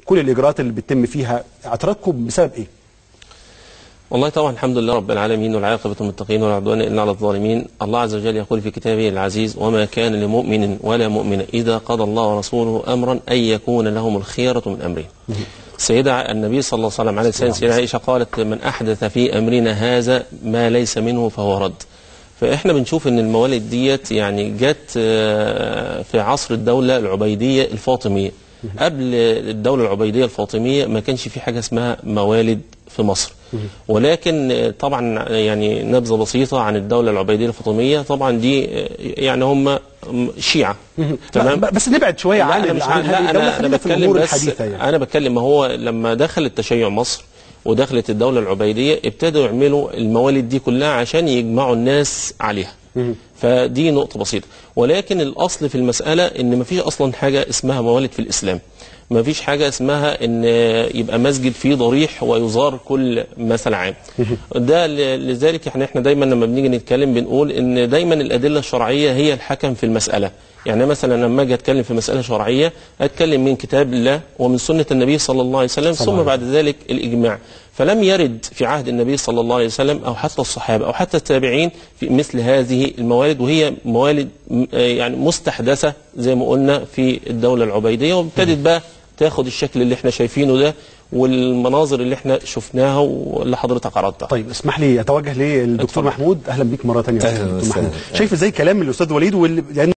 كل الاجراءات اللي بتتم فيها اعتراضكم بسبب ايه والله طبعا الحمد لله رب العالمين والعاقبة للمتقين ولا عدوان إلا على الظالمين الله عز وجل يقول في كتابه العزيز وما كان لمؤمن ولا مؤمن إذا قضى الله ورسوله أمرا أن يكون لهم الخيرة من أمرهم سيدة النبي صلى الله عليه وسلم عليه لسان سيدة عائشة قالت من أحدث في أمرنا هذا ما ليس منه فهو رد فإحنا بنشوف أن الموالد ديت يعني جت آه، في عصر الدولة العبيدية الفاطمية قبل الدولة العبيدية الفاطمية ما كانش في حاجة اسمها موالد في مصر ولكن آه، طبعا يعني نبذة بسيطة عن الدولة العبيدية الفاطمية طبعا دي آه، يعني هم شيعة تمام ب- بس نبعد شويه لا عن انا ال- مش عن لا هذه الدولة، انا انا خلينا في بتكلم الامور بس الحديثه يعني انا بتكلم ما هو لما دخل التشيع مصر ودخلت الدوله العبيديه ابتدوا يعملوا الموالد دي كلها عشان يجمعوا الناس عليها فدي نقطه بسيطه ولكن الاصل في المساله ان ما فيش اصلا حاجه اسمها موالد في الاسلام ما فيش حاجة اسمها ان يبقى مسجد فيه ضريح ويزار كل مثل عام ده ل- لذلك احنا احنا دايما لما بنيجي نتكلم بنقول ان دايما الادلة الشرعية هي الحكم في المسألة يعني مثلا لما اجي اتكلم في مسألة شرعية اتكلم من كتاب الله ومن سنة النبي صلى الله عليه وسلم صلى ثم الله بعد ذلك الاجماع فلم يرد في عهد النبي صلى الله عليه وسلم او حتى الصحابة او حتى التابعين في مثل هذه الموالد وهي موالد م- آه يعني مستحدثة زي ما قلنا في الدولة العبيدية وابتدت بقى تاخد الشكل اللي احنا شايفينه ده والمناظر اللي احنا شفناها واللي حضرتك عرضتها طيب اسمح لي اتوجه للدكتور اتفضل. محمود اهلا بيك مره ثانيه أهلاً دكتور وسهلاً. محمود شايف ازاي كلام الاستاذ وليد واللي يعني